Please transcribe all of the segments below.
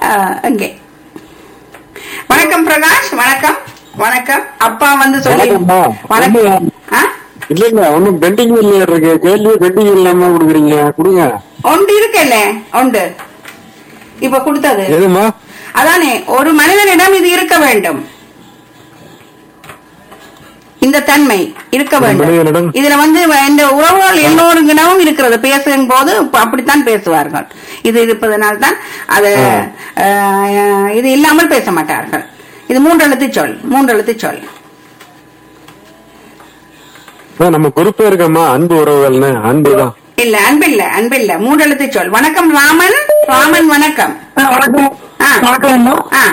அஹ், இங்கே வணக்கம் பிரகாஷ் வணக்கம் வணக்கம் அப்பா வந்து சொல்லி வணக்கம்மா. வணக்கம் ஆ? இல்லைங்க ஒன்னும் பெண்டிங் இல்லையா இருக்கு கேள்வி பெண்டிங் இல்லாம கொடுக்குறீங்க கொடுங்க ஒன்று இருக்கல்ல ஒன்று இப்ப கொடுத்தது எதுமா அதானே ஒரு மனிதனிடம் இது இருக்க வேண்டும் இந்த தன்மை இருக்க ஒரு வேண்டும் மனிதனிடம்? இதுல வந்து இந்த உறவுகள் எல்லோருங்கிடமும் இருக்கிறது பேசும் போது அப்படித்தான் பேசுவார்கள் இது இருப்பதனால் தான் அது அஹ், இது இல்லாமல் பேச மாட்டார்கள் இது மூன்று எழுத்து சொல் மூன்று எழுத்து சொல் அதான் நம்ம குறிப்பே இருக்கம்மா அன்பு உறவுகள்னு அன்புதான் இல்ல அன்பில்ல அன்பில்ல மூன்று எழுத்து சொல் வணக்கம் ராமன் ராமன் வணக்கம் வணக்கம் ஆ. வணக்கம் அண்ணா. ஆ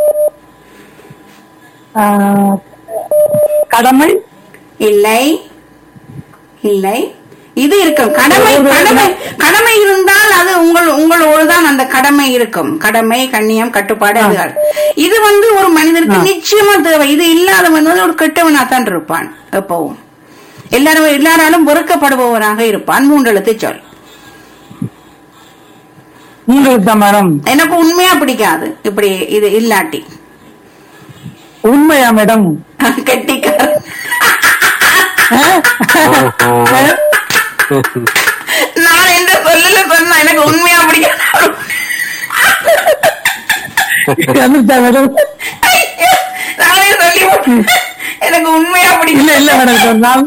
ஆ, கடமை இல்லை இல்லை இது இருக்கும் கடமை கடமை கடமை இருந்தால் அது உங்கள் உங்களோடு தான் அந்த கடமை இருக்கும் கடமை கண்ணியம் கட்டுப்பாடு அதுகள் இது வந்து ஒரு மனிதனுக்கு நிச்சயமா தேவை இது இல்லாதவன் வந்து ஒரு கெட்டவனா தான் இருப்பான் எப்பவும் எல்லாரும் எல்லாராலும் வெறுக்கப்படுபவராக இருப்பான் மூன்றெழுத்து சொல் உங்களுக்கு தான் மேடம் எனக்கு உண்மையா பிடிக்காது இப்படி இது இல்லாட்டி உண்மையா மேடம் கெட்டிக்காரன் நான் எந்த சொல்லல சொன்னா எனக்கு உண்மையா பிடிக்காது வந்துட்டா மேடம் ஐயோ, நானே சொல்லி விட்டேன். எனக்கு உண்மையா இல்ல பிடிக்கல இல்ல மேடம் நான்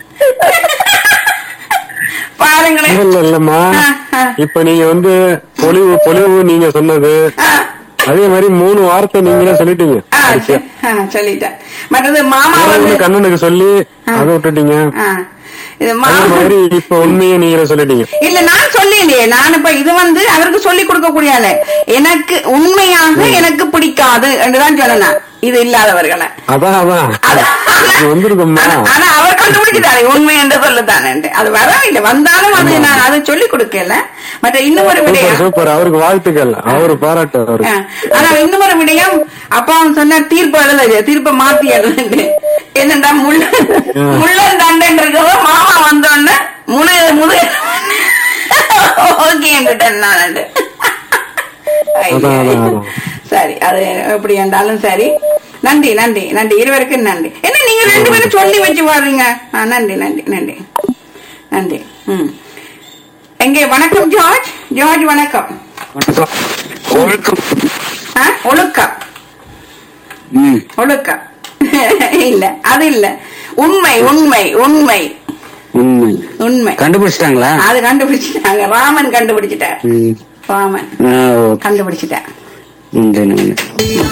பாருங்களேன் இல்ல இல்லம்மா ஆ, ஆ. இப்ப நீங்க வந்து பொலிவு பொலிவு நீங்க சொன்னது ஆ, அதே மாதிரி மூணு வார்த்தை நீங்களே சொல்லிட்டீங்க ஆ, கடைசியா. ஆ, சொல்லிட்டேன் மற்றது மாமா ஒண்ணு வந்து கண்ணனுக்கு சொல்லி அதை விட்டுட்டீங்க ஆ, இது அதே மாமா மாதிரி இப்ப உண்மையை நீங்களே சொல்லிட்டீங்க இல்ல நான் சொல்லலையே நான் இப்ப இது வந்து அவருக்கு சொல்லி கொடுக்க கூடிய எனக்கு உண்மையாக எனக்கு பிடிக்காது என்றுதான் சொன்னேன் இது இல்லாதவர்களை அதான் அதான் இது வந்திருக்கும்மா ஆனா- ஆனா அவர் கண்டுபிடிச்சிட்டாரு உண்மை என்று சொல்லத்தானே அது வரவில்லை வந்தாலும் அது நான் அதை சொல்லி கொடுக்கல மற்ற இன்னும் ஒரு சூப்பர் விடயம் சூப்பர் அவருக்கு வாழ்த்துக்கள் அவரு பாராட்டு ஆ, அவருக்கு ஆனா இன்னும் ஒரு விடயம் அப்பா அவன் சொன்னார் தீர்ப்பு எழுத தீர்ப்பை மாத்தி எழுதுன்னு என்னடா முள்ள முள்ளன் தண்டன் இருக்கவோ மாமா வந்தோடனே முனை முது ஓகே என்றுட்டேன் நான் அதான், அதான், அதான். சரி அது எப்படி என்றாலும் சரி நன்றி நன்றி நன்றி இருவருக்கும் நன்றி என்ன நீங்க ரெண்டு பேரும் சொல்லி வச்சு வாடுறீங்க ஆ, நன்றி நன்றி நன்றி நன்றி ம் எங்கே வணக்கம் ஜார்ஜ் ஜார்ஜ் வணக்கம் வணக்கம் ஆ, ஒழுக்கம் ம் ஒழுக்கம் இல்ல அது இல்ல உண்மை உண்மை உண்மை உண்மை உண்மை கண்டுபிடிச்சிட்டாங்களா அது கண்டுபிடிச்சிட்டாங்க ராமன் கண்டுபிடிச்சிட்டார் ம். ராமன் ஆ, ஓகே. கண்டுபிடிச்சிட்டார் ம், சரி, நன்றி.